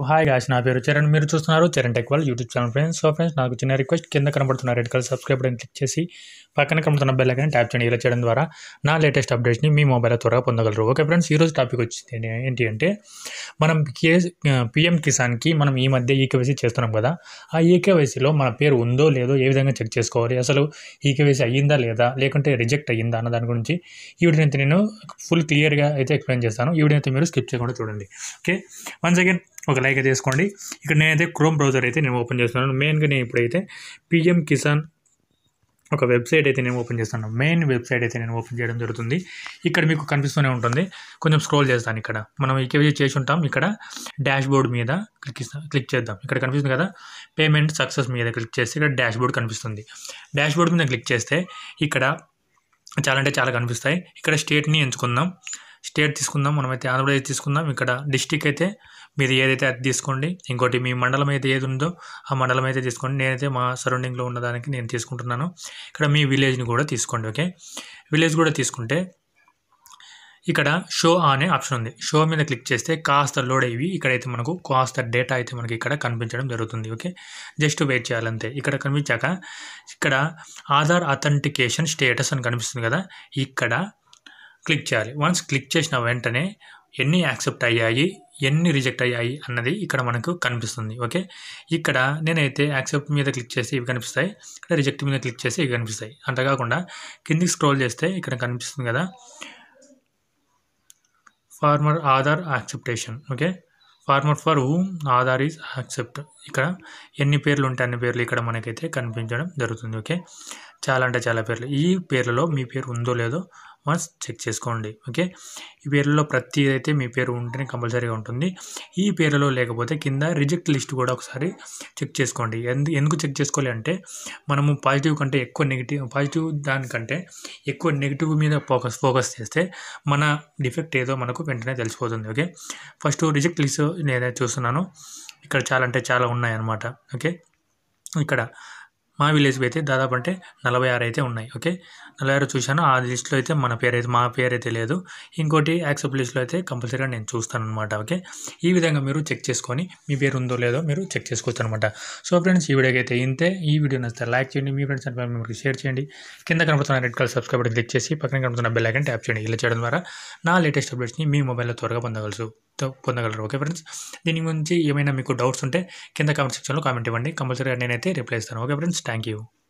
hi guys నా పేరు చరణ్ మీరు చూస్తున్నారు చరణ్ టెక్ వాళ్ళ YouTube channel friends so friends నాకు చిన్న రిక్వెస్ట్ కింద కనబడుతున్న red colour subscribe button click చేసి పక్కన కనబడుతున్న బెల్ ఐకాన్ ట్యాప్ చేయండి ఇలా చేయడం ద్వారా నా లేటెస్ట్ అప్డేట్స్ని మీ మొబైల్ త్వరగా పొందగలరు ఓకే ఫ్రెండ్స్ ఈరోజు టాపిక్ వచ్చింది ఏంటి అంటే మనం కే పిఎం కిసాన్కి మనం ఈ మధ్య ఈకేవైసీ చేస్తున్నాం కదా ఆ ఈకేవైసీలో మన పేరు ఉందో లేదో ఏ విధంగా చెక్ చేసుకోవాలి అసలు ఈకేవైసీ అయ్యిందా లేదా లేకుంటే రిజెక్ట్ అయ్యిందా అన్న దాని గురించి ఈ వీడియో అయితే నేను ఫుల్ క్లియర్గా అయితే ఎక్స్ప్లెయిన్ చేస్తాను ఈ వీడియో అయితే మీరు స్కిప్ చేయకుండా చూడండి ఓకే వన్స్ అగైన్ ఒక లైక్ అయితే చేసుకోండి ఇక్కడ నేనైతే క్రోమ్ బ్రౌజర్ అయితే నేను ఓపెన్ చేస్తున్నాను మెయిన్గా నేను ఇప్పుడైతే పిఎం కిసాన్ ఒక వెబ్సైట్ అయితే నేను ఓపెన్ చేస్తాను మెయిన్ వెబ్సైట్ అయితే నేను ఓపెన్ చేయడం జరుగుతుంది ఇక్కడ మీకు కనిపిస్తూనే ఉంటుంది కొంచెం స్క్రోల్ చేస్తాను ఇక్కడ మనం ఈకేవీ చేసి ఉంటాం ఇక్కడ డాష్ బోర్డ్ మీద క్లిక్ ఇస్తాం క్లిక్ చేద్దాం ఇక్కడ కనిపిస్తుంది కదా పేమెంట్ సక్సెస్ మీద క్లిక్ చేస్తే ఇక్కడ డాష్ బోర్డ్ కనిపిస్తుంది డాష్ బోర్డ్ మీద క్లిక్ చేస్తే ఇక్కడ చాలా అంటే చాలా కనిపిస్తాయి ఇక్కడ స్టేట్ని ఎంచుకుందాం స్టేట్ తీసుకుందాం మనమైతే ఆంధ్రప్రదేశ్ తీసుకుందాం ఇక్కడ డిస్టిక్ అయితే మీది ఏదైతే అది తీసుకోండి ఇంకోటి మీ మండలం అయితే ఏది ఉందో ఆ మండలం అయితే తీసుకోండి నేనైతే మా సరౌండింగ్లో ఉన్నదానికి నేను తీసుకుంటున్నాను ఇక్కడ మీ విలేజ్ని కూడా తీసుకోండి ఓకే విలేజ్ కూడా తీసుకుంటే ఇక్కడ షో అనే ఆప్షన్ ఉంది షో మీద క్లిక్ చేస్తే కాస్త లోడ్ అయ్యి ఇక్కడైతే మనకు కాస్త డేటా అయితే మనకి ఇక్కడ కనిపించడం జరుగుతుంది ఓకే జస్ట్ వెయిట్ చేయాలంతే ఇక్కడ కనిపించాక ఇక్కడ ఆధార్ అథెంటికేషన్ స్టేటస్ అని కనిపిస్తుంది కదా ఇక్కడ క్లిక్ చేయాలి వన్స్ క్లిక్ చేసిన వెంటనే ఎన్ని యాక్సెప్ట్ అయ్యాయి ఎన్ని రిజెక్ట్ అయ్యాయి అన్నది ఇక్కడ మనకు కనిపిస్తుంది ఓకే ఇక్కడ నేనైతే యాక్సెప్ట్ మీద క్లిక్ చేస్తే ఇవి కనిపిస్తాయి ఇక్కడ రిజెక్ట్ మీద క్లిక్ చేస్తే ఇవి కనిపిస్తాయి అంతేకాకుండా కిందికి స్క్రోల్ చేస్తే ఇక్కడ కనిపిస్తుంది కదా farmer Aadhaar acceptation okay farmer for whom Aadhaar is accept ఇక్కడ ఎన్ని పేర్లు ఉంటే అన్ని పేర్లు ఇక్కడ మనకైతే కనిపించడం జరుగుతుంది ఓకే చాలా అంటే చాలా పేర్లు ఈ పేర్లలో మీ పేరు ఉందో లేదో వన్స్ చెక్ చేసుకోండి ఓకే ఈ పేర్లలో ప్రతి అయితే మీ పేరు ఉంటేనే కంపల్సరీగా ఉంటుంది ఈ పేర్లలో లేకపోతే కింద రిజెక్ట్ లిస్ట్ కూడా ఒకసారి చెక్ చేసుకోండి ఎందు ఎందుకు చెక్ చేసుకోవాలి అంటే మనము పాజిటివ్ కంటే ఎక్కువ నెగిటివ్ పాజిటివ్ దానికంటే ఎక్కువ నెగిటివ్ మీద ఫోకస్ ఫోకస్ చేస్తే మన డిఫెక్ట్ ఏదో మనకు వెంటనే తెలిసిపోతుంది ఓకే ఫస్ట్ రిజెక్ట్ లిస్ట్ నేనే చూస్తున్నాను ఇక్కడ చాలా అంటే చాలా ఉన్నాయన్నమాట ఓకే ఇక్కడ మా విలేజ్ అయితే దాదాపు అంటే నలభై ఆరు అయితే ఉన్నాయి ఓకే నలభై ఆరు చూశాను ఆ లిస్ట్లో అయితే మన పేరు అయితే మా పేరు అయితే లేదు ఇంకోటి యాక్సెప్ట్ లిస్ట్లో అయితే కంపల్సరీగా నేను చూస్తాను అనమాట ఓకే ఈ విధంగా మీరు చెక్ చేసుకొని మీ పేరు ఉందో లేదో మీరు చెక్ చేసుకోవచ్చు అనమాట సో ఫ్రెండ్స్ ఈ వీడియోకి అయితే ఇంతే ఈ వీడియో నచ్చితే లైక్ చేయండి మీ ఫ్రెండ్స్ అండ్ మెంబర్కి షేర్ చేయండి కింద కనబడుతున్న red colour subscribe button click చేసి పక్కన కనబడుతున్న బెల్ ఐకన్ ట్యాప్ చేయండి ఇలా చేయడం ద్వారా నా లేటెస్ట్ అప్డేట్స్ని మీ మొబైల్లో త్వరగా పొందగలరు పొందగలరు ఓకే ఫ్రెండ్స్ దీని గురించి ఏమైనా మీకు డౌట్స్ ఉంటే కింద కామెంట్ సెక్షన్లో కామెంట్ ఇవ్వండి కంపల్సరీగా నేనైతే రిప్లై ఇస్తాను ఓకే ఫ్రెండ్స్ థ్యాంక్ యూ